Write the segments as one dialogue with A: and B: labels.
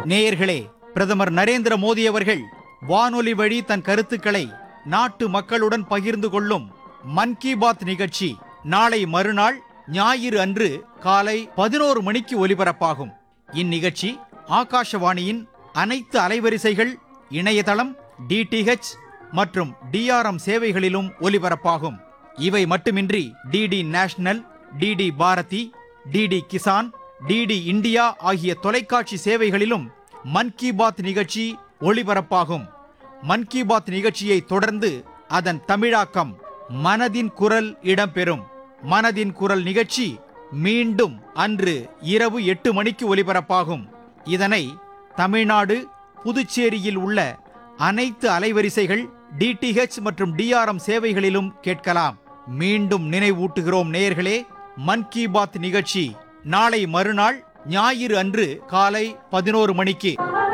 A: நேயர்களே பிரதமர் நரேந்திர மோடி அவர்கள் வானொலி வழி தன் கருத்துக்களை நாட்டு மக்களுடன் பகிர்ந்து கொள்ளும் மன் கி பாத் நிகழ்ச்சி நாளை மறுநாள் ஞாயிறு அன்று காலை பதினோரு மணிக்கு ஒலிபரப்பாகும் இந்நிகழ்ச்சி ஆகாஷவாணியின் அனைத்து அலைவரிசைகள் இணையதளம் டிடிஹெச் மற்றும் டிஆர்எம் சேவைகளிலும் ஒலிபரப்பாகும் இவை மட்டுமின்றி DD national DD Bharati DD Kisan DD India ஆகிய தொலைக்காட்சி சேவைகளிலும் மன் கி பாத் நிகழ்ச்சி ஒளிபரப்பாகும் மன் கி பாத் நிகழ்ச்சியை தொடர்ந்து அதன் தமிழாக்கம் மனதின் குரல் இடம்பெறும் மனதின் குரல் நிகழ்ச்சி மீண்டும் அன்று இரவு எட்டு மணிக்கு ஒலிபரப்பாகும் இதனை தமிழ்நாடு புதுச்சேரியில் உள்ள அனைத்து அலைவரிசைகள் டிடிஹெச் மற்றும் டிஆர்எம் சேவைகளிலும் கேட்கலாம் மீண்டும் நினைவூட்டுகிறோம் நேயர்களே மன் கி பாத் நிகழ்ச்சி நாளை மறுநாள் ஞாயிறு அன்று காலை பதினோரு மணிக்கு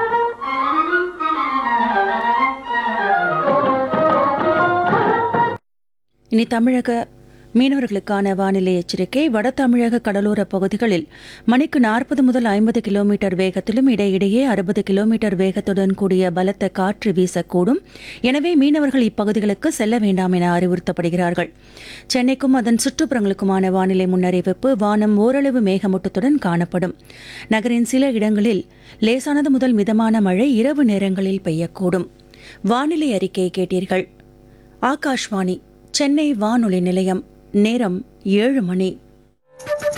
B: இனி தமிழக மீனவர்களுக்கான வானிலை எச்சரிக்கை வட தமிழக கடலோர பகுதிகளில் மணிக்கு நாற்பது முதல் ஐம்பது கிலோமீட்டர் வேகத்திலும் இடையிடையே அறுபது கிலோமீட்டர் வேகத்துடன் கூடிய பலத்த காற்று வீசக்கூடும் எனவே மீனவர்கள் இப்பகுதிகளுக்கு செல்ல வேண்டாம் என அறிவுறுத்தப்படுகிறார்கள் சென்னைக்கும் அதன் சுற்றுப்புறங்களுக்குமான வானிலை முன்னறிவிப்பு வானம் ஓரளவு மேகமூட்டத்துடன் காணப்படும் நகரின் சில இடங்களில் லேசானது முதல் மிதமான மழை இரவு நேரங்களில் பெய்யக்கூடும் வானிலை அறிக்கையை கேட்டீர்கள் ஆகாஷ்வாணி சென்னை வானொலி நிலையம் நேரம் ஏழு மணி